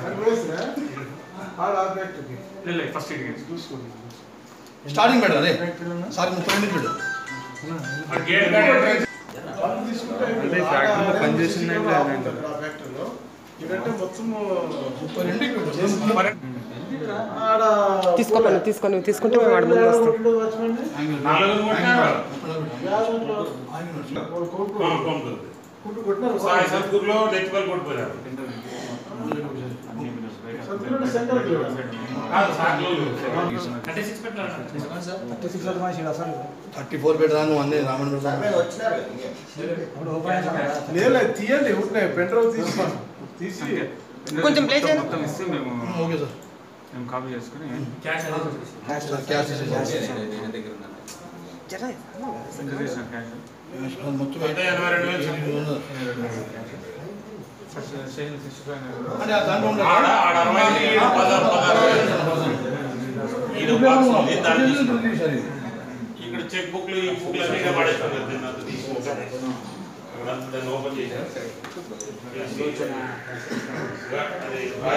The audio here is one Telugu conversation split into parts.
ఫస్ట్ ఇటు స్టార్టింగ్ పెట్టు అదే సార్ ముప్పై రెండు పెట్టు ఇదంటే మొత్తం ముప్పై రెండుకి పెట్టు తీసుకోమని తీసుకొని తీసుకుంటే మేము వాడు ముందు వస్తాం సద్గురులో నెచ్చిపల్లి కొట్టిపోయారు కాదు సాకులు థర్టీ ఫోర్ పెట్టరా నువ్వు అన్నీ రామణ లేదు తీయండి ఉంటున్నాయి పెండ్రైవ్ తీసి తీసి కొంచెం ప్లే చేయండి. మొత్తం ఇస్తే మేము ఓకే సార్ మేము కాపీ చేసుకుని సార్ క్యాష్ ఇచ్చేసి జరా ఎంత చేసిన క్యాష్ మొత్తం అంటే ఎనభై రెండు వేలు ఫస్ట్ స్టేషన్ సిక్స్టీ ఫైవ్ అంటే ఆ దాంట్లో ఉండే ఆడ ఆడ అరవై ఐదు, ఈడ పదహారు పదహారు ఈడ బాక్స్ ఉంది, దాన్ని తీసుకుంటాం. సార్ ఇది. ఇక్కడ చెక్ బుక్లు ఈ బుక్లు అన్ని ఇక్కడ పడేస్తాం కదా, దీన్ని అంతా తీసుకుంటాం. ఇక్కడ అంతా దాన్ని ఓపెన్ చేశారు అది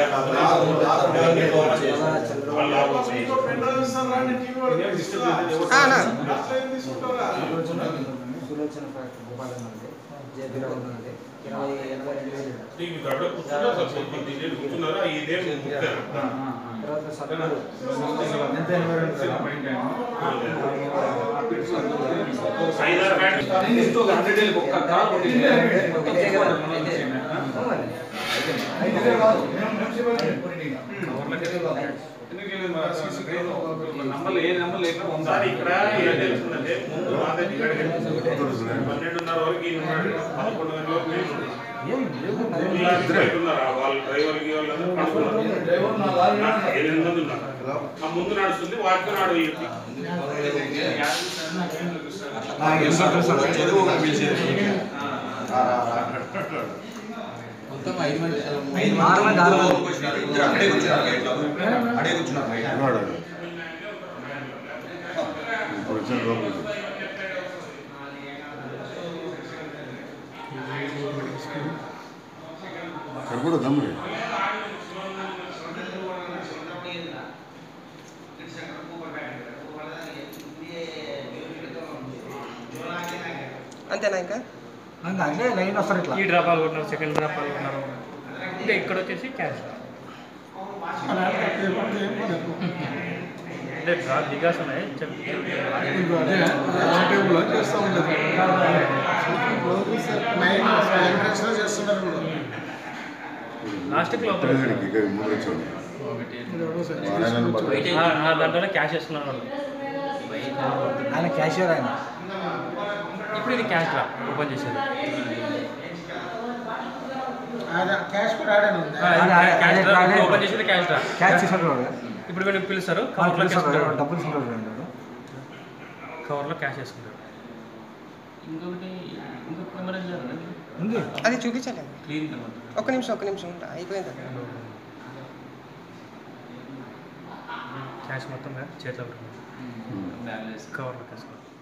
వాళ్ళు ఓపెన్ చేశారు. పెండ్రైవ్ ఇస్తాను రాండి టీవీ వాళ్ళకి ఇస్తా. ఆ, నా. అట్లా ఏం తీసుకుంటారా సులోచన ఫ్యాక్టరీ గోపాలం ఉంది జేపీలో ఉంది ఇరవై ఎనభై రెండు వేలు నీకు ఇక్కడ కూర్చున్నారు సార్, కొంచెం దీంట్లో కూర్చున్నారా? ఇదే బుక్ తర్వాత సత్తులు ఎంత ఎనభై రెండు వేల పాయింట్ అయినా ఐదారు ప్యాకెట్లు హండ్రెడ్ డేలకు ఒక్క కాల్ కొట్టింది ఐదు కాదు. మేము మున్సిపల్ కొట్టింది. నంబర్లు ఏ నెంబర్ లేకుండా ఉందా సార్ ఇక్కడ ఏం తెలుస్తుందంటే ముందు మా దగ్గర పన్నెండున్నర వరకు ఈయన ఉన్నాడు పదకొండు గంటల వరకు నేను ఉన్నాను. వీళ్ళందరూ బయట ఉన్నారా? వాళ్ళ డ్రైవర్ కి వాళ్ళందరూ పడుకున్నారు. డ్రైవర్ నా లారీ నా ఎనిమిది మంది ఉన్నారు ఆ ముందు నడుస్తుంది వాటితో నాడు ఈ- ఆరు మంది ఆరు మంది కూడా దమ్ముడే అంతేనా ఇంకా అంటే లైన్ వస్తారు ఇట్లా ఈ డ్రాపాలు కొట్టినారు సెకండ్ డ్రాపాలు కొట్టినారు ఇంకా ఇక్కడ వచ్చేసి క్యాష్ అంటే డ్రా దిగాస్ ఉన్నాయి చెప్ టేబుల్ చేస్తా ఉండదు నైన్ ఎంట్రన్స్ లో చేస్తున్నారు కూడా లాస్ట్కి లోపల పిల్లగాడికి ఇక ముందు వచ్చాడు వారాయన బట్టలు. ఆ, ఆ దాంట్లోనే క్యాష్ వేసుకున్నారు వాళ్ళు ఆయన క్యాషియర్ ఆయన ఇప్పుడు ఇది క్యాష్ డ్రా ఓపెన్ చేసేది క్యాష్ కూడా ఆడాను ఆ, ఇది అదే, క్యాష్ అదే, డ్రా అదే. ఓపెన్ చేసేది క్యాష్ డ్రా క్యాష్ తీసుకుంటాడు ఇప్పుడు వీళ్ళు పిలుస్తారు కవర్లో వేసుకుంటారు డబ్బులు తీసుకుంటాడు కవర్లో క్యాష్ వేసుకుంటారు ఇంకొకటి ఇంకొక కెమెరా ఉంది అది చూపించాలి క్లీన్ ఒక్క నిమిషం ఒక్క నిమిషం ఉంటా అయిపోయింది క్యాష్ మొత్తం చేతిలో పెట్టుకుంటారు కవర్లో వేసుకోవాలి